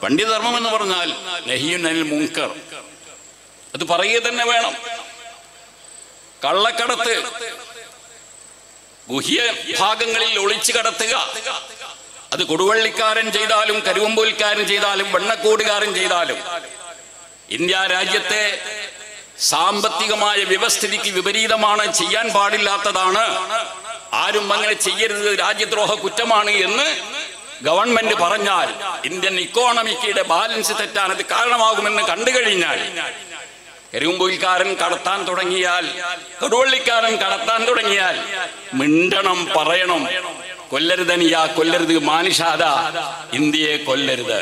പണ്ഡിതധർമ്മം എന്ന് പറഞ്ഞാൽ നഹിയുൻ അനിൽ മുങ്കർ അത് പറയുക തന്നെ വേണം കള്ളക്കടത്ത് ഗുഹ്യ ഭാഗങ്ങളിൽ ഒളിച്ചു കടത്തുക അത് കൊടുവള്ളിക്കാരൻ ചെയ്താലും കരുവമ്പൂൽക്കാരൻ ചെയ്താലും വെണ്ണക്കോടുകാരൻ ചെയ്താലും ഇന്ത്യ രാജ്യത്തെ സാമ്പത്തികമായ വ്യവസ്ഥിതിക്ക് വിപരീതമാണ് ചെയ്യാൻ പാടില്ലാത്തതാണ് ആരും അങ്ങനെ ചെയ്യരുത് രാജ്യദ്രോഹ കുറ്റമാണ് എന്ന് ഗവൺമെന്റ് പറഞ്ഞാൽ ഇന്ത്യൻ ഇക്കോണമിക്കിയുടെ ബാലൻസ് തെറ്റാൻ അത് കാരണമാകുമെന്ന് കണ്ടു കഴിഞ്ഞാൽ കരുമ്പൊയിൽക്കാരൻ കടത്താൻ തുടങ്ങിയാൽ കൊടുവള്ളിക്കാരൻ കടത്താൻ തുടങ്ങിയാൽ മിണ്ടണം പറയണം കൊല്ലരുതനിയ കൊല്ലരുത് മാനുഷാദ ഇന്ത്യയെ കൊല്ലരുത്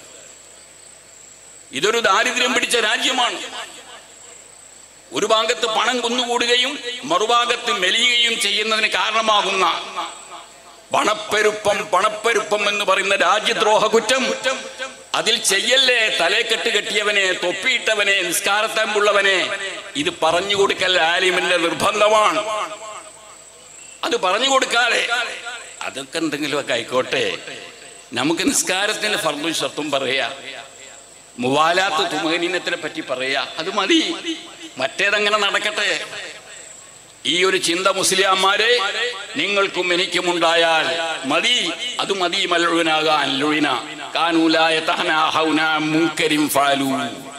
ഇതൊരു ദാരിദ്ര്യം പിടിച്ച രാജ്യമാണ് ഒരു ഭാഗത്ത് പണം കുന്നുകൂടുകയും മറുഭാഗത്ത് മെലിയുകയും ചെയ്യുന്നതിന് കാരണമാകുന്ന പണപ്പെരുപ്പം പണപ്പെരുപ്പം എന്ന് പറയുന്ന രാജ്യദ്രോഹ കുറ്റം അതിൽ ചെയ്യല്ലേ തലേക്കെട്ട് കെട്ടിയവനെ തൊപ്പിയിട്ടവനെ നിസ്കാരത്തമ്പുള്ളവനെ ഇത് പറഞ്ഞു കൊടുക്കൽ ആലിമിന്റെ നിർബന്ധമാണ് അത് പറഞ്ഞു കൊടുക്കാതെ അതൊക്കെ എന്തെങ്കിലുമൊക്കെ ആയിക്കോട്ടെ നമുക്ക് നിസ്കാരത്തിന്റെ ഫർദും ഷർത്തും പറയാ മുവാലാത്ത് തുമകനീനത്തിനെ പറ്റി പറയാ അത് മതി മറ്റേതങ്ങനെ നടക്കട്ടെ ഈ ഒരു ചിന്ത മുസ്ലിയാന്മാരെ നിങ്ങൾക്കും എനിക്കും ഉണ്ടായാൽ മതി അത് മതി മല്ലുവിനാകാൻ ലുവിന കാനൂലായ തഹനാഹൗന മുൻകരിം ഫാലു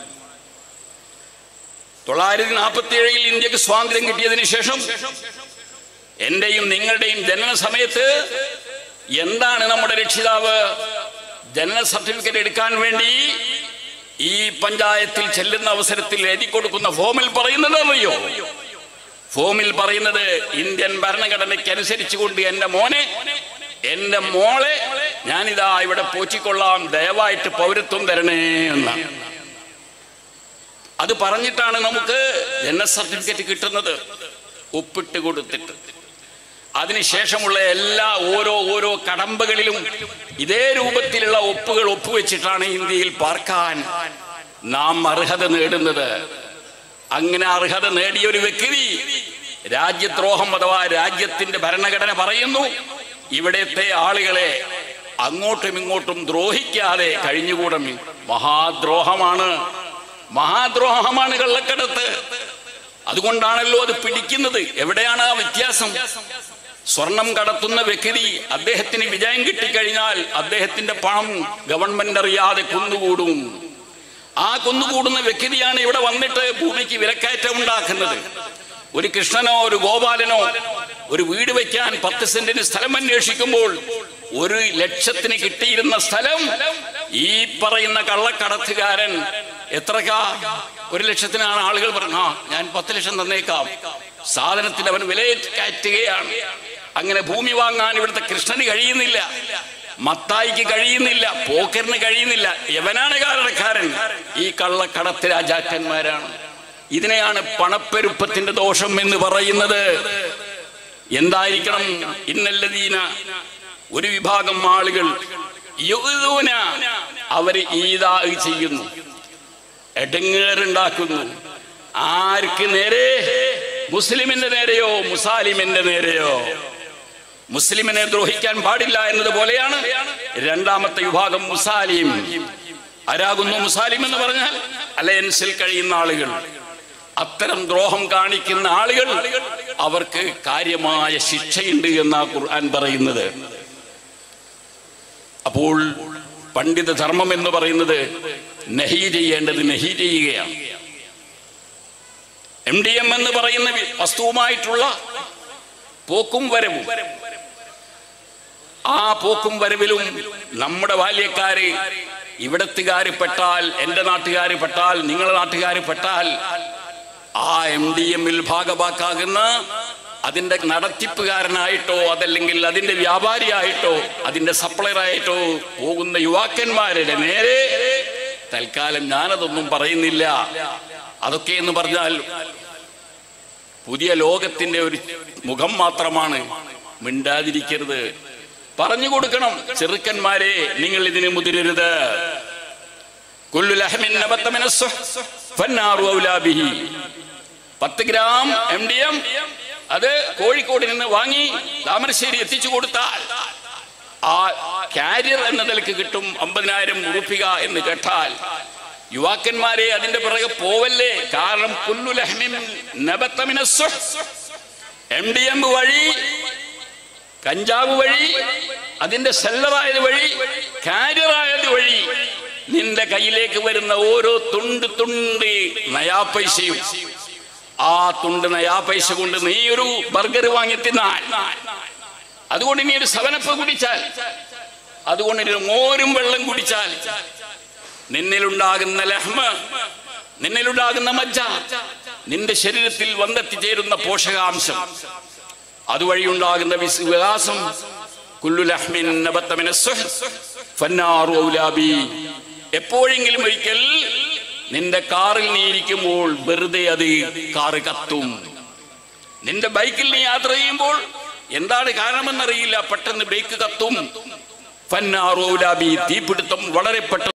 തൊള്ളായിരത്തി നാൽപ്പത്തി ഏഴിൽ ഇന്ത്യക്ക് സ്വാതന്ത്ര്യം കിട്ടിയതിനു ശേഷം എന്റെയും നിങ്ങളുടെയും ജനന സമയത്ത് എന്താണ് നമ്മുടെ രക്ഷിതാവ് ജനന സർട്ടിഫിക്കറ്റ് എടുക്കാൻ വേണ്ടി ഈ പഞ്ചായത്തിൽ ചെല്ലുന്ന അവസരത്തിൽ എഴുതി കൊടുക്കുന്ന ഫോമിൽ പറയുന്നത് അറിയോ ഫോമിൽ പറയുന്നത് ഇന്ത്യൻ ഭരണഘടനയ്ക്ക് അനുസരിച്ചുകൊണ്ട് എന്റെ മോനെ എന്റെ മോളെ ഞാനിതാ ഇവിടെ പോറ്റിക്കൊള്ളാം ദയവായിട്ട് പൗരത്വം തരണേ എന്നാണ് അത് പറഞ്ഞിട്ടാണ് നമുക്ക് ജനന സർട്ടിഫിക്കറ്റ് കിട്ടുന്നത് ഒപ്പിട്ട് കൊടുത്തിട്ട് അതിനുശേഷമുള്ള എല്ലാ ഓരോ ഓരോ കടമ്പകളിലും ഇതേ രൂപത്തിലുള്ള ഒപ്പുകൾ ഒപ്പുവെച്ചിട്ടാണ് ഇന്ത്യയിൽ പാർക്കാൻ നാം അർഹത നേടുന്നത് അങ്ങനെ അർഹത നേടിയ ഒരു വ്യക്തി രാജ്യദ്രോഹം അഥവാ രാജ്യത്തിന്റെ ഭരണഘടന പറയുന്നു ഇവിടത്തെ ആളുകളെ അങ്ങോട്ടും ഇങ്ങോട്ടും ദ്രോഹിക്കാതെ കഴിഞ്ഞുകൂടും മഹാദ്രോഹമാണ് മഹാദ്രോഹമാണ് കള്ളക്കടത്ത് അതുകൊണ്ടാണല്ലോ അത് പിടിക്കുന്നത് എവിടെയാണ് ആ വ്യത്യാസം സ്വർണം കടത്തുന്ന വ്യക്തി അദ്ദേഹത്തിന് വിജയം കിട്ടിക്കഴിഞ്ഞാൽ അദ്ദേഹത്തിന്റെ പണം ഗവൺമെന്റ് അറിയാതെ കുന്നുകൂടും ആ കുന്നുകൂടുന്ന വ്യക്തിയാണ് ഇവിടെ വന്നിട്ട് ഭൂമിക്ക് വിലക്കയറ്റം ഉണ്ടാക്കുന്നത് ഒരു കൃഷ്ണനോ ഒരു ഗോപാലനോ ഒരു വീട് വെക്കാൻ പത്ത് സെന്റിന് സ്ഥലം അന്വേഷിക്കുമ്പോൾ ഒരു ലക്ഷത്തിന് കിട്ടിയിരുന്ന സ്ഥലം ഈ പറയുന്ന കള്ളക്കടത്തുകാരൻ എത്രക്കാ ഒരു ലക്ഷത്തിനാണ് ആളുകൾ പറഞ്ഞു ആ ഞാൻ പത്ത് ലക്ഷം തന്നേക്കാം സാധനത്തിന് അവൻ വില കയറ്റുകയാണ് അങ്ങനെ ഭൂമി വാങ്ങാൻ ഇവിടുത്തെ കൃഷ്ണന് കഴിയുന്നില്ല മത്തായിക്ക് കഴിയുന്നില്ല പോക്കറിന് കഴിയുന്നില്ല യവനാണ് കാരണക്കാരൻ ഈ കള്ളക്കടത്ത് രാജാക്കന്മാരാണ് ഇതിനെയാണ് പണപ്പെരുപ്പത്തിന്റെ ദോഷം എന്ന് പറയുന്നത് എന്തായിരിക്കണം ഇന്നല്ലതീന ഒരു വിഭാഗം ആളുകൾ യുഗ്ദൂന അവര് ഈദാ ചെയ്യുന്നു എടങ്ങേറുണ്ടാക്കുന്നു ആർക്ക് നേരെ മുസ്ലിമിന്റെ നേരെയോ മുസാലിമിന്റെ നേരെയോ മുസ്ലിമിനെ ദ്രോഹിക്കാൻ പാടില്ല എന്നതുപോലെയാണ് രണ്ടാമത്തെ വിഭാഗം മുസാലിം ആരാകുന്നു മുസാലിം എന്ന് പറഞ്ഞാൽ അലയൻസിൽ കഴിയുന്ന ആളുകൾ അത്തരം ദ്രോഹം കാണിക്കുന്ന ആളുകൾ അവർക്ക് കാര്യമായ ശിക്ഷയുണ്ട് എന്നാ ഖുർആൻ പറയുന്നത് അപ്പോൾ പണ്ഡിത ധർമ്മം എന്ന് പറയുന്നത് നഹി ചെയ്യേണ്ടത് നഹി ചെയ്യുകയാണ് എം ഡി എം എന്ന് പറയുന്ന വി- വസ്തുവുമായിട്ടുള്ള പോക്കും വരവും ആ പോക്കും വരവിലും നമ്മുടെ ബാല്യക്കാര് ഇവിടത്തുകാര് പെട്ടാൽ എന്റെ നാട്ടുകാര് പെട്ടാൽ നിങ്ങളുടെ നാട്ടുകാര് പെട്ടാൽ ആ എം ഡി എമ്മിൽ ഭാഗവാക്കാകുന്ന അതിന്റെ നടത്തിപ്പുകാരനായിട്ടോ അതല്ലെങ്കിൽ അതിന്റെ വ്യാപാരിയായിട്ടോ അതിന്റെ സപ്ലയറായിട്ടോ പോകുന്ന യുവാക്കന്മാരുടെ നേരെ തൽക്കാലം ഞാനതൊന്നും പറയുന്നില്ല അതൊക്കെ എന്ന് പറഞ്ഞാൽ പുതിയ ലോകത്തിന്റെ ഒരു മുഖം മാത്രമാണ് മിണ്ടാതിരിക്കരുത് പറഞ്ഞു കൊടുക്കണം ചെറുക്കന്മാരെ നിങ്ങൾ ഇതിന് മുതിരരുത് കുല്ലു ലഹ്മിൻ നബത്ത മിന സുഹ് ഫന്നാറു ഔലാ ബിഹി. പത്ത് ഗ്രാം എം ഡി എം അത് കോഴിക്കോട് നിന്ന് വാങ്ങി താമരശ്ശേരി എത്തിച്ചു കൊടുത്താൽ ആ കാരിയർ എന്ന നിലക്ക് കിട്ടും അമ്പതിനായിരം ഉറുപ്പിക എന്ന് കേട്ടാൽ യുവാക്കന്മാരെ അതിന്റെ പിറകെ പോവല്ലേ കാരണം കുല്ലുലഹ്മിൻ നബത്തമിന എം ഡി എം വഴി കഞ്ചാവ് വഴി അതിന്റെ സെല്ലറായത് വഴി കാരിയറായത് വഴി നിന്റെ കയ്യിലേക്ക് വരുന്ന ഓരോ തുണ്ട് തുണ്ട് നയാ പൈസയും ആ തുണ്ട് നയാ പൈസ കൊണ്ട് നീ ഒരു ബർഗർ വാങ്ങി തിന്നാൽ അതുകൊണ്ട് നീ ഒരു സവനപ്പ് കുടിച്ചാൽ അതുകൊണ്ട് നീ ഒരു മോരും വെള്ളം കുടിച്ചാൽ നിന്നിലുണ്ടാകുന്ന ലഹ്മ നിന്നിലുണ്ടാകുന്ന മജ്ജ നിന്റെ ശരീരത്തിൽ വന്നെത്തിച്ചേരുന്ന പോഷകാംശം അതുവഴി ഉണ്ടാകുന്ന വിസ് വികാസം കുല്ലു ലഹ്മിൻ നബത്ത മിന സുഹ് ഫന്നാറു ഔലാബി എപ്പോഴെങ്കിലും ഒരിക്കൽ നിന്റെ കാറിൽ നീ ഇരിക്കുമ്പോൾ വെറുതെ അത് കാറ് കത്തും നിന്റെ ബൈക്കിൽ നീ യാത്ര ചെയ്യുമ്പോൾ എന്താണ് കാരണമെന്നറിയില്ല പെട്ടെന്ന് ബ്രേക്ക് കത്തും ഫന്നാറു ഔലാബി തീപിടുത്തം വളരെ പെട്ടെന്ന്